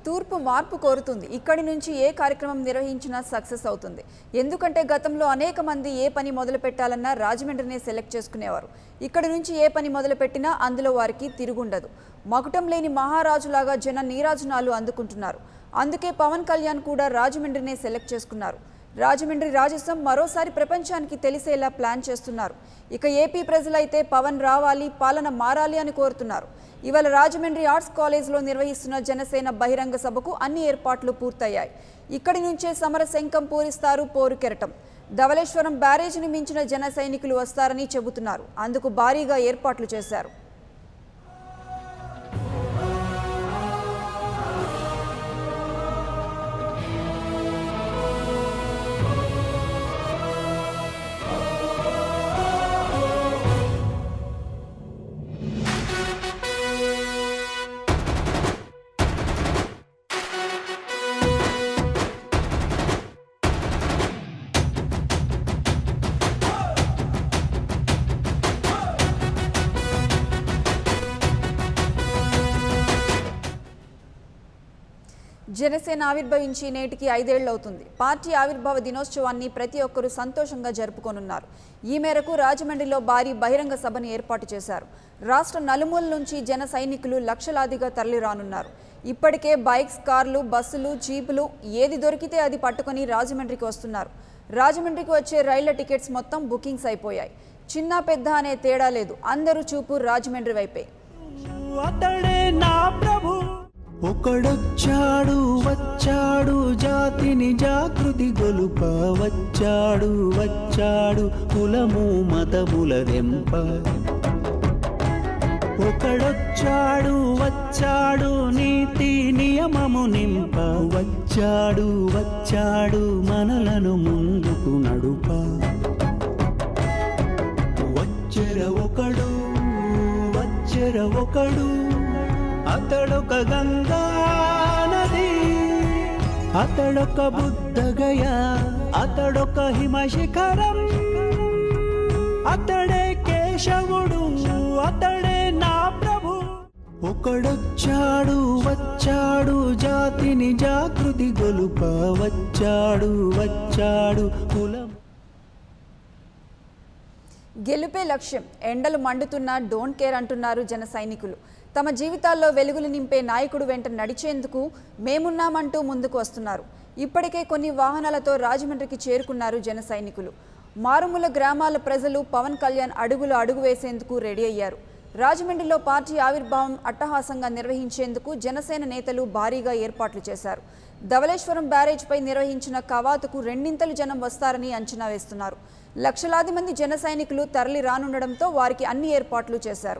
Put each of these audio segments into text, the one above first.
తూర్పు మార్పు కోరుతుంది ఇక్కడి నుంచి ఏ కార్యక్రమం నిర్వహించినా సక్సెస్ అవుతుంది ఎందుకంటే గతంలో అనేక మంది ఏ పని మొదలు పెట్టాలన్నా రాజమండ్రినే సెలెక్ట్ చేసుకునేవారు ఇక్కడి నుంచి ఏ పని మొదలు పెట్టినా అందులో వారికి తిరుగుండదు మకుటం లేని మహారాజులాగా జన నీరాజనాలు అందుకుంటున్నారు అందుకే పవన్ కళ్యాణ్ కూడా రాజమండ్రినే సెలెక్ట్ చేసుకున్నారు రాజమండ్రి రాజసం మరోసారి ప్రపంచానికి తెలిసేలా ప్లాన్ చేస్తున్నారు ఇక ఏపీ ప్రజలైతే పవన్ రావాలి పాలన మారాలి అని కోరుతున్నారు ఇవాళ రాజమండ్రి ఆర్ట్స్ కాలేజ్లో నిర్వహిస్తున్న జనసేన బహిరంగ సభకు అన్ని ఏర్పాట్లు పూర్తయ్యాయి ఇక్కడి నుంచే సమర శంఖం పూరిస్తారు పోరు కెరటం ధవళేశ్వరం బ్యారేజీని మించిన జన సైనికులు వస్తారని చెబుతున్నారు అందుకు భారీగా ఏర్పాట్లు చేశారు జనసేన ఆవిర్భవించి నేటికి ఐదేళ్లు అవుతుంది పార్టీ ఆవిర్భావ దినోత్సవాన్ని ప్రతి ఒక్కరూ సంతోషంగా జరుపుకోనున్నారు ఈ మేరకు రాజమండ్రిలో భారీ బహిరంగ సభను ఏర్పాటు చేశారు రాష్ట్ర నలుమూల నుంచి జన సైనికులు లక్షలాదిగా తరలిరానున్నారు ఇప్పటికే బైక్స్ కార్లు బస్సులు జీపులు ఏది దొరికితే అది పట్టుకొని రాజమండ్రికి వస్తున్నారు రాజమండ్రికి వచ్చే రైళ్ల టికెట్స్ మొత్తం బుకింగ్స్ అయిపోయాయి చిన్న పెద్ద అనే తేడా లేదు అందరూ చూపు రాజమండ్రి వైపే అతడే నా ప్రభు ఒకడొచ్చాడు వచ్చాడు జాతిని జాగృతి గొలుప వచ్చాడు వచ్చాడు కులము మతముల దెంప ఒకడొచ్చాడు వచ్చాడు నీతి నియమము నింప వచ్చాడు వచ్చాడు మనలను ముందుకు నడుప వచ్చెర ఒకడు వచ్చెర ఒకడు అతడొక గంగా నది అతడొక బుద్ధగయ అతడొక హిమశిఖరం అతడే కేశవుడు అతడే నా ప్రభు ఒకడొచ్చాడు వచ్చాడు జాతిని జాగృతి గొలుప వచ్చాడు వచ్చాడు కులం గెలుపే లక్ష్యం ఎండలు మండుతున్నా డోంట్ కేర్ అంటున్నారు జన సైనికులు తమ జీవితాల్లో వెలుగులు నింపే నాయకుడు వెంట నడిచేందుకు మేమున్నామంటూ ముందుకు వస్తున్నారు ఇప్పటికే కొన్ని వాహనాలతో రాజమండ్రికి చేరుకున్నారు జన సైనికులు మారుమూల గ్రామాల ప్రజలు పవన్ కళ్యాణ్ అడుగులు అడుగు వేసేందుకు రెడీ అయ్యారు రాజమండ్రిలో పార్టీ ఆవిర్భావం అట్టహాసంగా నిర్వహించేందుకు జనసేన నేతలు భారీగా ఏర్పాట్లు చేశారు ధవళేశ్వరం బ్యారేజ్పై నిర్వహించిన కవాతుకు రెండింతలు జనం వస్తారని అంచనా వేస్తున్నారు లక్షలాది మంది జన సైనికులు తరలి రానుండడంతో వారికి అన్ని ఏర్పాట్లు చేశారు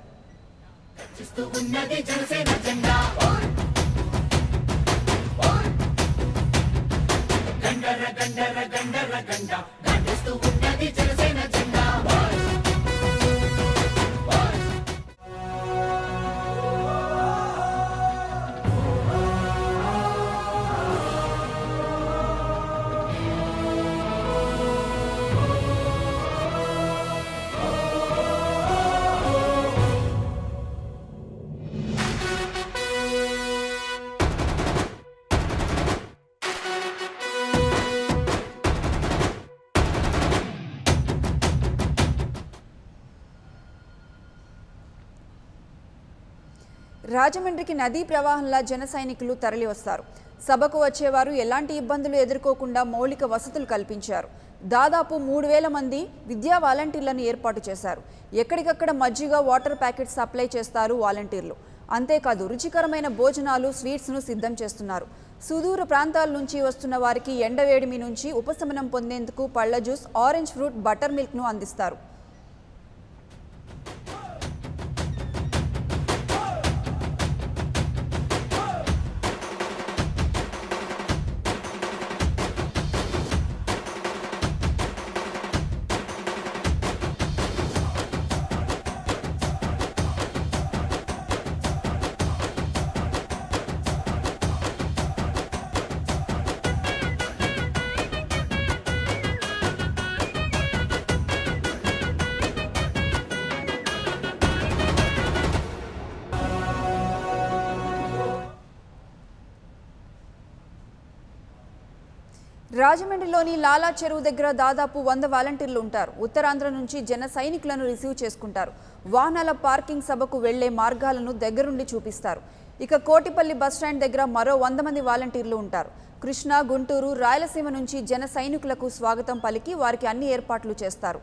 రాజమండ్రికి నదీ ప్రవాహంలా జన సైనికులు తరలి వస్తారు సభకు వచ్చేవారు ఎలాంటి ఇబ్బందులు ఎదుర్కోకుండా మౌలిక వసతులు కల్పించారు దాదాపు మూడు వేల మంది విద్యా వాలంటీర్లను ఏర్పాటు చేశారు ఎక్కడికక్కడ మజ్జిగ వాటర్ ప్యాకెట్ సప్లై చేస్తారు వాలంటీర్లు అంతేకాదు రుచికరమైన భోజనాలు స్వీట్స్ను సిద్ధం చేస్తున్నారు సుదూర ప్రాంతాల నుంచి వస్తున్న వారికి ఎండవేడిమి నుంచి ఉపశమనం పొందేందుకు పళ్ల జ్యూస్ ఆరెంజ్ ఫ్రూట్ బటర్ మిల్క్ను అందిస్తారు రాజమండ్రిలోని లాలా చెరువు దగ్గర దాదాపు వంద వాలంటీర్లు ఉంటారు ఉత్తరాంధ్ర నుంచి జన సైనికులను రిసీవ్ చేసుకుంటారు వాహనాల పార్కింగ్ సభకు వెళ్లే మార్గాలను దగ్గరుండి చూపిస్తారు ఇక కోటిపల్లి బస్టాండ్ దగ్గర మరో వంద మంది వాలంటీర్లు ఉంటారు కృష్ణా గుంటూరు రాయలసీమ నుంచి జన సైనికులకు స్వాగతం పలికి వారికి అన్ని ఏర్పాట్లు చేస్తారు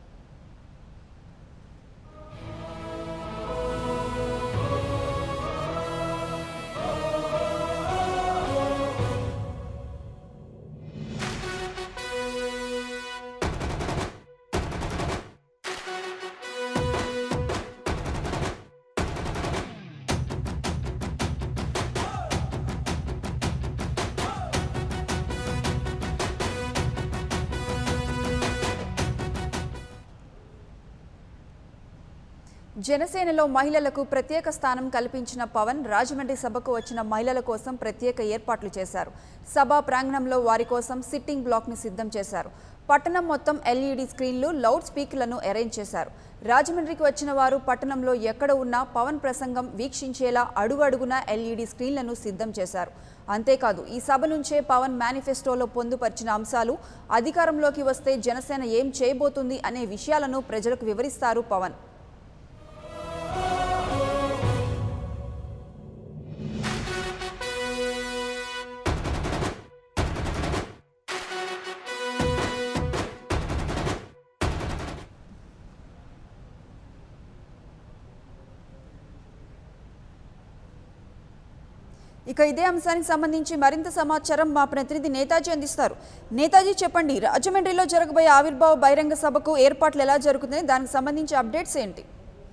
జనసేనలో మహిళలకు ప్రత్యేక స్థానం కల్పించిన పవన్ రాజమండ్రి సభకు వచ్చిన మహిళల కోసం ప్రత్యేక ఏర్పాట్లు చేశారు సభా ప్రాంగణంలో వారి కోసం సిట్టింగ్ బ్లాక్ని సిద్ధం చేశారు పట్టణం మొత్తం ఎల్ఈడి స్క్రీన్లు లౌడ్ స్పీకర్లను అరేంజ్ చేశారు రాజమండ్రికి వచ్చిన వారు పట్టణంలో ఎక్కడ ఉన్నా పవన్ ప్రసంగం వీక్షించేలా అడుగడుగునా ఎల్ఈడి స్క్రీన్లను సిద్ధం చేశారు అంతేకాదు ఈ సభ నుంచే పవన్ మేనిఫెస్టోలో పొందుపరిచిన అంశాలు అధికారంలోకి వస్తే జనసేన ఏం చేయబోతుంది అనే విషయాలను ప్రజలకు వివరిస్తారు పవన్ ఇక ఇదే అంశానికి సంబంధించి మరింత సమాచారం మా ప్రతినిధి నేతాజీ అందిస్తారు నేతాజీ చెప్పండి రాజమండ్రిలో జరగబోయే ఆవిర్భావ బహిరంగ సభకు ఏర్పాట్లు ఎలా జరుగుతున్నాయి దానికి సంబంధించి అప్డేట్స్ ఏంటి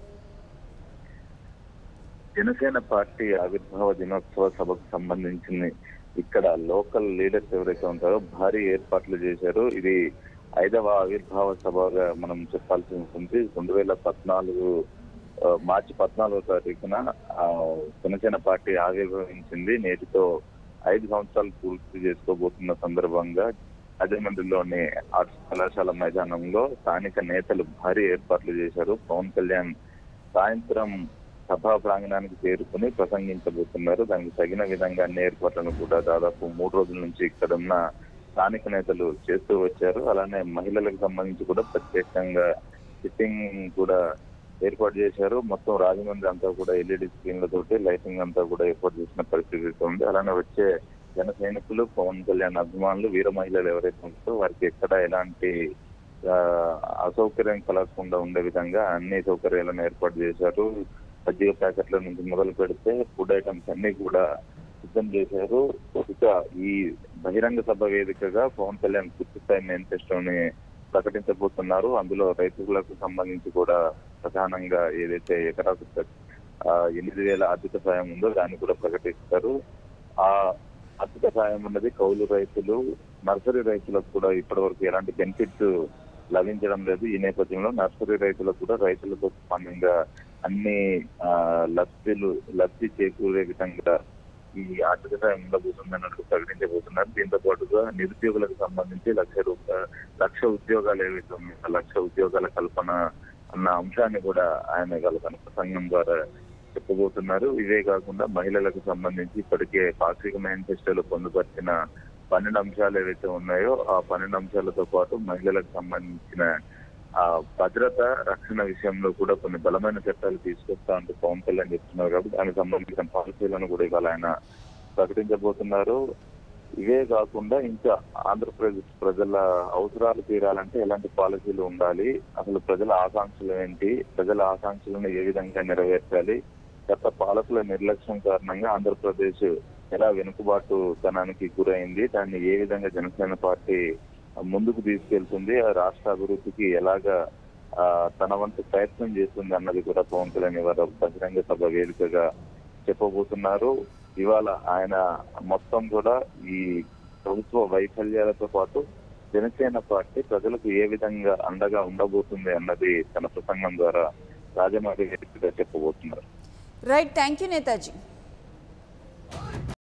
జనసేన పార్టీ ఆవిర్భావ దినోత్సవ సభకు సంబంధించిన ఇక్కడ లోకల్ లీడర్స్ ఎవరైతే ఉంటారో భారీ ఏర్పాట్లు చేశారు ఇది ఐదవ ఆవిర్భావ సభగా మనం చెప్పాల్సి ఉంటుంది రెండు వేల పద్నాలుగు ఆ, మార్చి పద్నాలుగో తారీఖున ఆ, జనసేన పార్టీ ఆవిర్భవించింది నేటితో ఐదు సంవత్సరాలు పూర్తి చేసుకోబోతున్న సందర్భంగా రాజమండ్రిలోని ఆర్ట్స్ కళాశాల మైదానంలో స్థానిక నేతలు భారీ ఏర్పాట్లు చేశారు పవన్ కళ్యాణ్ సాయంత్రం సభా ప్రాంగణానికి చేరుకుని ప్రసంగించబోతున్నారు దానికి తగిన విధంగా అన్ని ఏర్పాట్లను కూడా దాదాపు మూడు రోజుల నుంచి ఇక్కడ ఉన్న స్థానిక నేతలు చేస్తూ వచ్చారు అలానే మహిళలకు సంబంధించి కూడా ప్రత్యేకంగా సిట్టింగ్ కూడా ఏర్పాటు చేశారు మొత్తం రాజమండ్రి అంతా కూడా ఎల్ఈడి స్క్రీన్లతోటి లైటింగ్ అంతా కూడా ఏర్పాటు చేసిన పరిస్థితి అయితే ఉంది అలానే వచ్చే జన సైనికులు పవన్ కళ్యాణ్ అభిమానులు వీర మహిళలు ఎవరైతే ఉంటారో వారికి ఎక్కడ ఎలాంటి ఆ, అసౌకర్యం కలగకుండా ఉండే విధంగా అన్ని సౌకర్యాలను ఏర్పాటు చేశారు మజ్జిగ ప్యాకెట్ల నుంచి మొదలు పెడితే ఫుడ్ ఐటమ్స్ అన్ని కూడా సిద్ధం చేశారు ఇక ఈ బహిరంగ సభ వేదికగా పవన్ కళ్యాణ్ పూర్తి స్థాయి మేనిఫెస్టోని ప్రకటించబోతున్నారు అందులో రైతులకు సంబంధించి కూడా ప్రధానంగా ఏదైతే ఎకరాకు ఆ, ఎనిమిది వేల ఆర్థిక సాయం ఉందో దాన్ని కూడా ప్రకటిస్తారు ఆ ఆర్థిక సాయం ఉన్నది కౌలు రైతులు నర్సరీ రైతులకు కూడా ఇప్పటి వరకు ఎలాంటి బెనిఫిట్స్ లభించడం లేదు ఈ నేపథ్యంలో నర్సరీ రైతులకు కూడా రైతులతో సమానంగా అన్ని ఆ, లబ్ధిలు లబ్ధి చేకూరే విధంగా ఈ ఆర్థిక సాయం ఉండబోతుంది అన్నట్టు ప్రకటించబోతున్నారు దీంతో పాటుగా నిరుద్యోగులకు సంబంధించి లక్ష రూపాయ లక్ష ఉద్యోగాలు ఏవైతే ఉన్నాయో ఆ లక్ష ఉద్యోగాల కల్పన అన్న అంశాన్ని కూడా ఆయన గల తన ప్రసంగం ద్వారా చెప్పబోతున్నారు ఇవే కాకుండా మహిళలకు సంబంధించి ఇప్పటికే పాక్షిక మేనిఫెస్టోలో పొందుపరిచిన పన్నెండు అంశాలు ఏవైతే ఉన్నాయో ఆ పన్నెండు అంశాలతో పాటు మహిళలకు సంబంధించిన ఆ భద్రత రక్షణ విషయంలో కూడా కొన్ని బలమైన చట్టాలు తీసుకొస్తా అంటూ పవన్ కళ్యాణ్ చెప్తున్నారు కాబట్టి దానికి సంబంధించిన పాలసీలను కూడా ఇవాళ ఆయన ప్రకటించబోతున్నారు ఇవే కాకుండా ఇంకా ఆంధ్రప్రదేశ్ ప్రజల అవసరాలు తీరాలంటే ఎలాంటి పాలసీలు ఉండాలి అసలు ప్రజల ఆకాంక్షలు ఏంటి ప్రజల ఆకాంక్షలను ఏ విధంగా నెరవేర్చాలి గత పాలకుల నిర్లక్ష్యం కారణంగా ఆంధ్రప్రదేశ్ ఎలా వెనుకబాటుతనానికి గురైంది దాన్ని ఏ విధంగా జనసేన పార్టీ ముందుకు తీసుకెళ్తుంది ఆ రాష్ట్ర అభివృద్ధికి ఎలాగా ఆ, తన వంతు ప్రయత్నం చేస్తుంది అన్నది కూడా పవన్ కళ్యాణ్ ఇవాళ బహిరంగ సభ వేదికగా చెప్పబోతున్నారు ఇవాళ ఆయన మొత్తం కూడా ఈ ప్రభుత్వ వైఫల్యాలతో పాటు జనసేన పార్టీ ప్రజలకు ఏ విధంగా అండగా ఉండబోతుంది అన్నది తన ప్రసంగం ద్వారా రాజమారి వేదికగా చెప్పబోతున్నారు రైట్ థ్యాంక్ యూ నేతాజీ